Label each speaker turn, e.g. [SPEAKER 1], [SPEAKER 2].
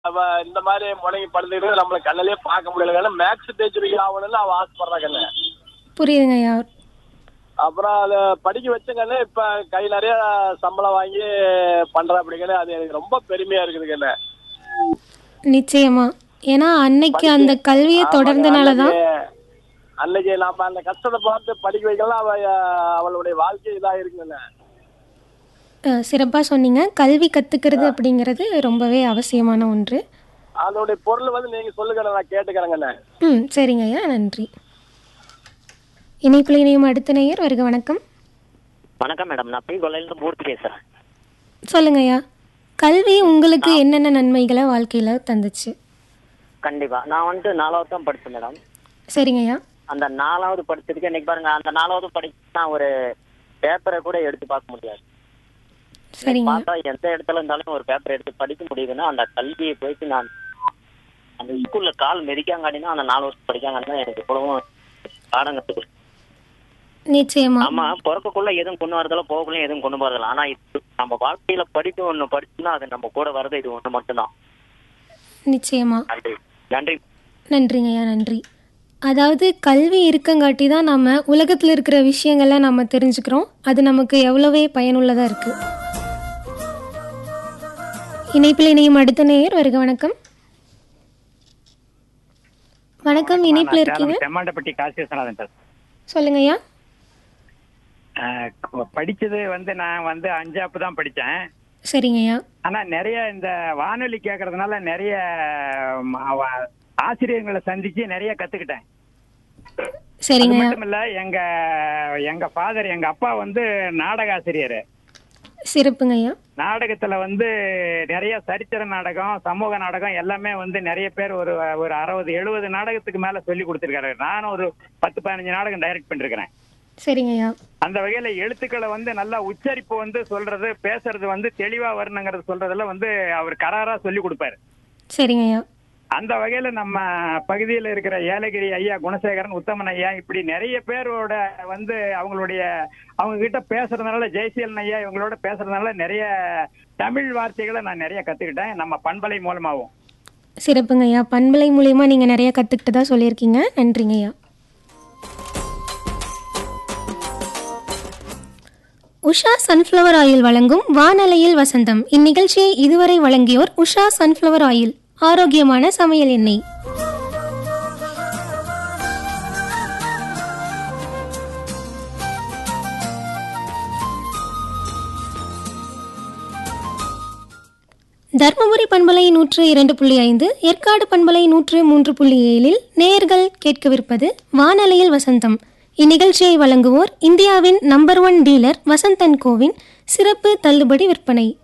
[SPEAKER 1] அவ இந்த மாதிரி முடங்கி படுத்துக்கிட்டு நம்மள கண்ணிலே பார்க்க முடியல மேக்ஸ் டீச்சருக்கு ஆகணும்னு அவ ஆசைப்படுறாங்கண்ணே
[SPEAKER 2] புரியுதுங்க ஐயா
[SPEAKER 1] அப்புறம் அதை படிக்க வச்சங்கண்ணே இப்ப கை நிறைய சம்பளம் வாங்கி பண்ற அப்படிங்கன்னு அது எனக்கு ரொம்ப பெருமையா இருக்குதுங்கண்ணே
[SPEAKER 2] நிச்சயமா ஏன்னா அன்னைக்கு அந்த கல்வியை தொடர்ந்தனால தான்
[SPEAKER 1] அன்னைக்கு- அன்னைக்கு நாம அந்த கஷ்டத்தை பார்த்து படிக்க வைக்கலாம் அவ அவளுடைய வாழ்க்கை இதா இருக்குங்கண்ணே
[SPEAKER 2] சிறப்பாக சொன்னீங்க கல்வி கற்றுக்கிறது அப்படிங்கிறது ரொம்பவே அவசியமான ஒன்று
[SPEAKER 1] அதோடைய பொருள் வந்து நீங்க சொல்லுங்கண்ணே நான் கேட்டுக்கிறேங்கண்ணே
[SPEAKER 2] ம் சரிங்க ஐயா நன்றி இணைப்பில் இணையும் அடுத்த நேயர் வருக வணக்கம்
[SPEAKER 3] வணக்கம் மேடம் நான் பி கொல்லையிலிருந்து மூர்த்தி பேசுறேன்
[SPEAKER 2] சொல்லுங்க ஐயா கல்வி உங்களுக்கு என்னென்ன நன்மைகளை வாழ்க்கையில் தந்துச்சு
[SPEAKER 3] கண்டிப்பா நான் வந்துட்டு நாலாவது தான் படிச்சேன் மேடம்
[SPEAKER 2] சரிங்க ஐயா
[SPEAKER 3] அந்த நாலாவது படிச்சதுக்கு இன்னைக்கு பாருங்க அந்த நாலாவது படிச்சு நான் ஒரு பேப்பரை கூட எடுத்து பார்க்க முடியாது
[SPEAKER 2] சரிங்க
[SPEAKER 3] பார்த்தா எந்த இடத்துல இருந்தாலும் ஒரு பேப்பர் எடுத்து படிக்க முடியுதுன்னா அந்த கல்வியை போயிட்டு நான் அந்த ஸ்கூல்ல கால் மெதிக்காங்காட்டினா அந்த நாலு வருஷம் படிக்காங்கன்னா எனக்கு இவ்வளவும் பாடம் கற்றுக்கு
[SPEAKER 2] நிச்சயமா
[SPEAKER 3] ஆமா பிறக்கக்குள்ள எதுவும் கொண்டு வரதில்ல போகக்குள்ள எதுவும் கொண்டு போறதில்ல ஆனா இது நம்ம வாழ்க்கையில படிப்பு ஒண்ணு படிச்சுன்னா அது நம்ம கூட வர்றது இது ஒண்ணு மட்டும்தான்
[SPEAKER 2] நிச்சயமா
[SPEAKER 3] நன்றி நன்றி
[SPEAKER 2] நன்றிங்க ஐயா நன்றி அதாவது கல்வி இருக்கங்காட்டி தான் நம்ம உலகத்தில் இருக்கிற விஷயங்களை நம்ம தெரிஞ்சுக்கிறோம் அது நமக்கு எவ்வளவே பயனுள்ளதாக இருக்கு இணைப்பில் இணையும் அடுத்த நேயர் வருக வணக்கம் வணக்கம் இணைப்பில் இருக்கீங்க
[SPEAKER 4] செம்மாண்டப்பட்டி காசி விஸ்வநாதன் சார்
[SPEAKER 2] சொல்லுங்க ஐயா
[SPEAKER 4] அஹ், படிச்சது வந்து நான் வந்து அஞ்சாப்பு தான் படித்தேன்
[SPEAKER 2] சரிங்க ஐயா
[SPEAKER 4] ஆனா நிறைய இந்த வானொலி கேட்கறதுனால நிறைய ம், அவ- ஆசிரியர்களை சந்திச்சு நிறைய கத்துக்கிட்டேன் அது
[SPEAKER 2] சரிங்க ஐயா
[SPEAKER 4] மட்டும் இல்ல எங்க எங்க ஃபாதர் எங்க அப்பா வந்து நாடக ஆசிரியர்
[SPEAKER 2] சிறப்புங்க ஐயா
[SPEAKER 4] நாடகத்துல வந்து நிறைய சரித்திர நாடகம் சமூக நாடகம் எல்லாமே வந்து நிறைய பேர் ஒரு ஒரு அறுபது எழுபது நாடகத்துக்கு மேல சொல்லி கொடுத்திருக்காரு நானும் ஒரு பத்து பதினஞ்சு நாடகம் டைரக்ட் பண்ணிருக்கிறேன்
[SPEAKER 2] சரிங்க ஐயா
[SPEAKER 4] அந்த வகையில எழுத்துக்களை வந்து நல்லா உச்சரிப்பு வந்து சொல்றது பேசுறது வந்து தெளிவா வரணுங்கிறது சொல்றதுல வந்து அவர் கராரா சொல்லி கொடுப்பாரு
[SPEAKER 2] சரிங்க ஐயா
[SPEAKER 4] அந்த வகையில நம்ம பகுதியில் இருக்கிற ஏலகிரி ஐயா குணசேகரன் உத்தமன் ஐயா இப்படி நிறைய பேரோட வந்து அவங்களுடைய அவங்க கிட்ட பேசுறதுனால ஜெயசீலன் ஐயா இவங்களோட பேசுறதுனால நிறைய தமிழ் வார்த்தைகளை நான் நிறைய கத்துக்கிட்டேன் நம்ம பண்பலை மூலமாவும்
[SPEAKER 2] சிறப்புங்க ஐயா பண்பலை மூலியமா நீங்க நிறைய கத்துக்கிட்டதா சொல்லியிருக்கீங்க நன்றிங்க ஐயா உஷா சன்ஃப்ளவர் ஆயில் வழங்கும் வானலையில் வசந்தம் இந்நிகழ்ச்சியை இதுவரை வழங்கியோர் உஷா சன்ஃப்ளவர் ஆயில் ஆரோக்கியமான சமையல் எண்ணெய் தர்மபுரி பண்பலை நூற்று இரண்டு புள்ளி ஐந்து ஏற்காடு பண்பலை நூற்று மூன்று புள்ளி ஏழில் நேயர்கள் கேட்கவிருப்பது வானலையில் வசந்தம் இந்நிகழ்ச்சியை வழங்குவோர் இந்தியாவின் நம்பர் ஒன் டீலர் வசந்தன் கோவின் சிறப்பு தள்ளுபடி விற்பனை